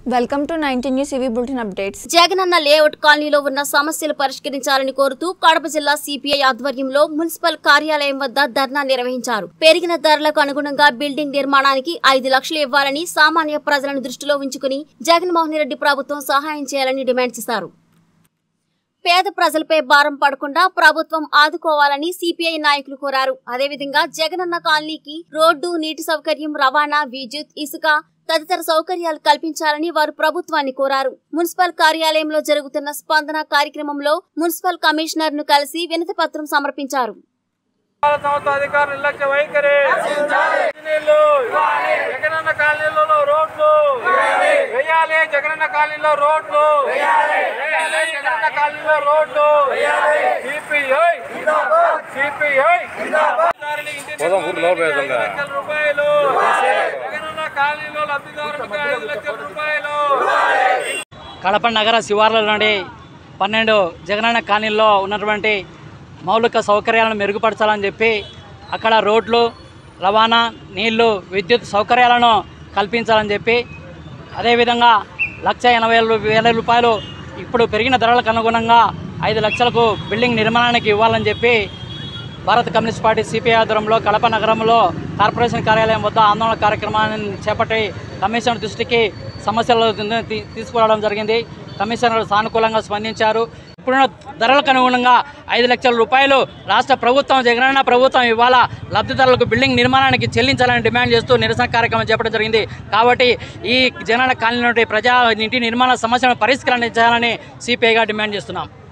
welcome to nineteen news ఇవి bulletin updates Jagananna layout కాలనీలో ఉన్న సమస్యలు పరిష్కరించాలని కోరుతూ కడప జిల్లా సిపిఐ ఆధ్వర్యంలో మున్సిపల్ కార్యాలయం వద్ద ధర్నా నిర్వహించారు పెరిగిన ధరలకు అనుగుణంగా బిల్డింగ్ నిర్మాణానికి ఐదు లక్షలు ఇవ్వాలని సామాన్య ప్రజలను దృష్టిలో ఉంచుకుని జగన్మోహన్ రెడ్డి ప్రభుత్వం సహాయం చేయాలని డిమాండ్ చేశారు పేద ప్రజలపై భారం పడకుండా ప్రభుత్వం ఆదుకోవాలని సిపిఐ నాయకులు కోరారు అదేవిధంగా జగనన్న కాలనీకి రోడ్డు నీటి సౌకర్యం రవాణా విద్యుత్ ఇసుక తదితర సౌకర్యాలు కల్పించాలని వారు ప్రభుత్వాన్ని కోరారు మున్సిపల్ కార్యాలయంలో జరుగుతున్న స్పందన కార్యక్రమంలో మున్సిపల్ కమిషనర్ ను కలిసి వినతి పత్రం సమర్పించారు పాలక సంస్థ అధికారులు నిర్లక్ష్య వైఖరి ఇంజనీర్లు జగనన్న కాలనీలలో రోడ్లు వేయాలి జగనన్న కాలనీలో రోడ్లు వేయాలి జగనన్న కాలనీలో రోడ్లు సిపిఐ సిపిఐ లక్షల రూపాయలు జగనన్న కాలనీలో లబ్ధిదారులకు ఐదు లక్షల రూపాయలు కడప నగర శివార్ల నుండి పన్నెండు జగనన్న కాలనీల్లో ఉన్నటువంటి మౌలిక సౌకర్యాలను మెరుగుపరచాలని చెప్పి అక్కడ రోడ్లు రవాణా నీళ్లు విద్యుత్ సౌకర్యాలను కల్పించాలని చెప్పి అదేవిధంగా లక్ష ఎనభై ఏళ్ళు వేల రూపాయలు ఇప్పుడు పెరిగిన ధరలకు అనుగుణంగా ఐదు లక్షలకు బిల్డింగ్ నిర్మాణానికి ఇవ్వాలని చెప్పి భారత కమ్యూనిస్ట్ పార్టీ సిపిఐ ఆధ్వర్యంలో కడప నగరంలో కార్పొరేషన్ కార్యాలయం వద్ద ఆందోళన కార్యక్రమాన్ని చేపట్టి కమిషనర్ దృష్టికి సమస్యలు తీ- తీసుకురావడం జరిగింది కమిషనర్ సానుకూలంగా స్పందించారు ఇప్పుడున్న ధరలకు అనుగుణంగా ఐదు లక్షల రూపాయలు రాష్ట్ర ప్రభుత్వం జగనన్న ప్రభుత్వం ఇవాళ లబ్ధిదారులకు బిల్డింగ్ నిర్మాణానికి చెల్లించాలని డిమాండ్ చేస్తూ నిరసన కార్యక్రమం చేపట్టడం జరిగింది కాబట్టి ఈ జగనన్న కాలనీ నుండి ప్రజా ఇంటి నిర్మాణ సమస్యలను పరిష్కరించాలని సిపిఐగా డిమాండ్ చేస్తున్నాం